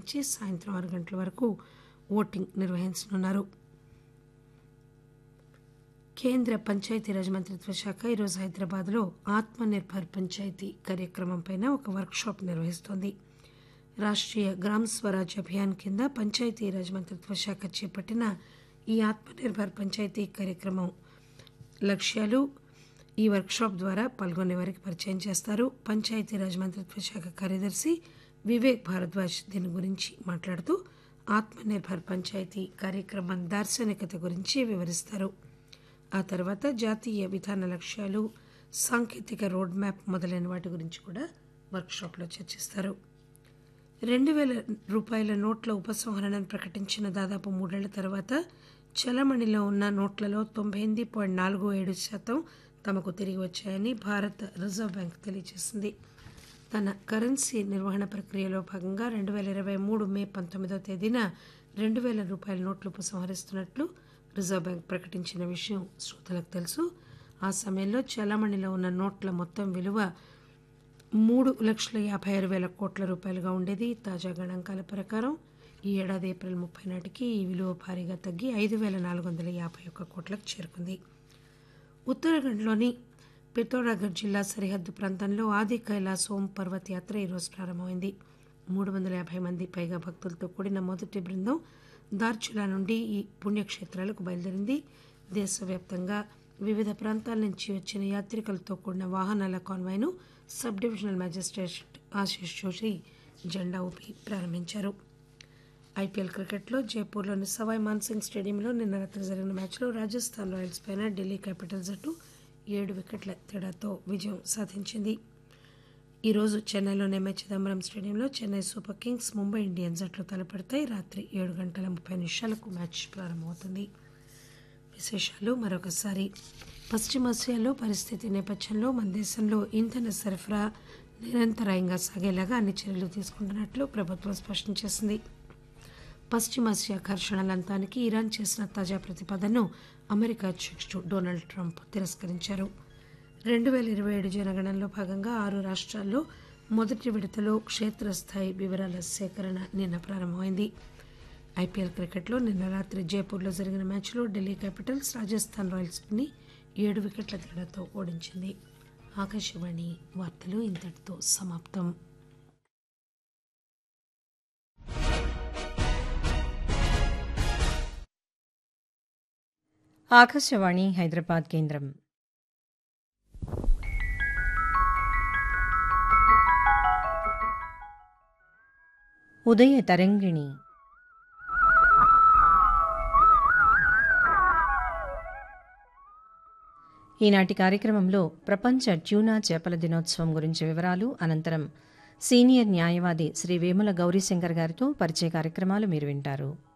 నుంచి సాయంత్రం ఆరు గంటల వరకు ఓటింగ్ నిర్వహించనున్నారు కేంద్ర పంచాయతీరాజ్ మంత్రిత్వ శాఖ ఈరోజు హైదరాబాద్లో ఆత్మ నిర్భర్ పంచాయతీ కార్యక్రమంపై ఒక వర్క్షాప్ నిర్వహిస్తోంది రాష్ట్రీయ గ్రామ్ స్వరాజ్ అభియాన్ కింద పంచాయతీరాజ్ మంత్రిత్వ శాఖ చేపట్టిన ఈ ఆత్మ నిర్భర్ పంచాయతీ కార్యక్రమం లక్ష్యాలు ఈ వర్క్షాప్ ద్వారా పాల్గొనే వారికి పరిచయం చేస్తారు పంచాయతీరాజ్ మంత్రిత్వ శాఖ కార్యదర్శి వివేక్ భారద్వాజ్ దీని గురించి మాట్లాడుతూ ఆత్మ నిర్భర్ పంచాయతీ కార్యక్రమం దార్శనికత గురించి వివరిస్తారు ఆ తర్వాత జాతీయ విధాన లక్ష్యాలు సాంకేతిక రోడ్ మ్యాప్ మొదలైన వాటి గురించి కూడా వర్క్షాప్లో చర్చిస్తారు రెండు వేల రూపాయల నోట్ల ఉపసంహరణను ప్రకటించిన దాదాపు మూడేళ్ల తర్వాత చలమణిలో ఉన్న నోట్లలో తొంభై ఎనిమిది పాయింట్ నాలుగు ఏడు శాతం తమకు తిరిగి వచ్చాయని భారత రిజర్వ్ బ్యాంక్ తెలియజేసింది తన కరెన్సీ నిర్వహణ ప్రక్రియలో భాగంగా రెండు వేల ఇరవై మూడు మే పంతొమ్మిదవ తేదీన రెండు వేల రూపాయల నోట్లు ఉపసంహరిస్తున్నట్లు రిజర్వ్ బ్యాంక్ ప్రకటించిన విషయం శ్రోతలకు తెలుసు ఆ సమయంలో చలామణిలో ఉన్న నోట్ల మొత్తం విలువ మూడు లక్షల యాభై ఆరు వేల కోట్ల రూపాయలుగా ఉండేది తాజా గణాంకాల ప్రకారం ఈ ఏడాది ఏప్రిల్ ముప్పై నాటికి ఈ విలువ భారీగా తగ్గి ఐదు వేల నాలుగు వందల యాభై ఒక్క కోట్లకు చేరుకుంది ఉత్తరాఖండ్లోని పితోరాగఢ్ జిల్లా సరిహద్దు ప్రాంతంలో ఆది కైలాస్ ఓం పర్వత్ యాత్ర ఈరోజు ప్రారంభమైంది మూడు వందల యాభై మంది పైగా భక్తులతో కూడిన మొదటి బృందం దార్చులా నుండి ఈ పుణ్యక్షేత్రాలకు బయలుదేరింది దేశవ్యాప్తంగా వివిధ ప్రాంతాల నుంచి వచ్చిన యాత్రికులతో కూడిన వాహనాల కాన్వాయ్ను sub divisional magistrate Ashish Joshi జెండా ఊపి ప్రారంభించారు ఐపీఎల్ క్రికెట్లో జైపూర్లోని సవాయ్ మాన్సింగ్ స్టేడియంలో నిన్న రాత్రి జరిగిన మ్యాచ్లో రాజస్థాన్ రాయల్స్ పైన ఢిల్లీ క్యాపిటల్స్ జట్టు ఏడు వికెట్ల తేడాతో విజయం సాధించింది ఈరోజు చెన్నైలోని ఎంఏ చిదంబరం స్టేడియంలో Chennai super kings Mumbai Indians జట్లు తలపడతాయి రాత్రి ఏడు గంటల ముప్పై నిమిషాలకు మ్యాచ్ ప్రారంభమవుతుంది విశేషాలు మరొకసారి పశ్చిమాసియాలో పరిస్థితి నేపథ్యంలో మన దేశంలో ఇంధన సరఫరా నిరంతరాయంగా సాగేలాగా అన్ని చర్యలు తీసుకుంటున్నట్లు ప్రభుత్వం స్పష్టం చేసింది పశ్చిమాసియా ఘర్షణల అంతానికి ఇరాన్ చేసిన తాజా ప్రతిపాదనను అమెరికా అధ్యక్షుడు డొనాల్డ్ ట్రంప్ తిరస్కరించారు రెండు వేల ఇరవై ఏడు జనగణనలో భాగంగా ఆరు రాష్ట్రాల్లో మొదటి విడతలో క్షేత్రస్థాయి వివరాల సేకరణ నిన్న ప్రారంభమైంది ఐపీఎల్ క్రికెట్లో నిన్న రాత్రి జైపూర్లో జరిగిన మ్యాచ్లో ఢిల్లీ క్యాపిటల్స్ రాజస్థాన్ రాయల్స్ని ఏడు వికెట్ల తేడాతో ఓడించింది ఆకాశవాణి వార్తలు ఇంతటితో సమాప్తం ఆకాశవాణి హైదరాబాద్ కేంద్రం ఉదయ తరంగిణి ఈనాటి కార్యక్రమంలో ప్రపంచ ట్యూనా చేపల దినోత్సవం గురించి వివరాలు అనంతరం సీనియర్ న్యాయవాది శ్రీ వేముల గౌరీశంకర్ గారితో పరిచయ కార్యక్రమాలు మీరు వింటారు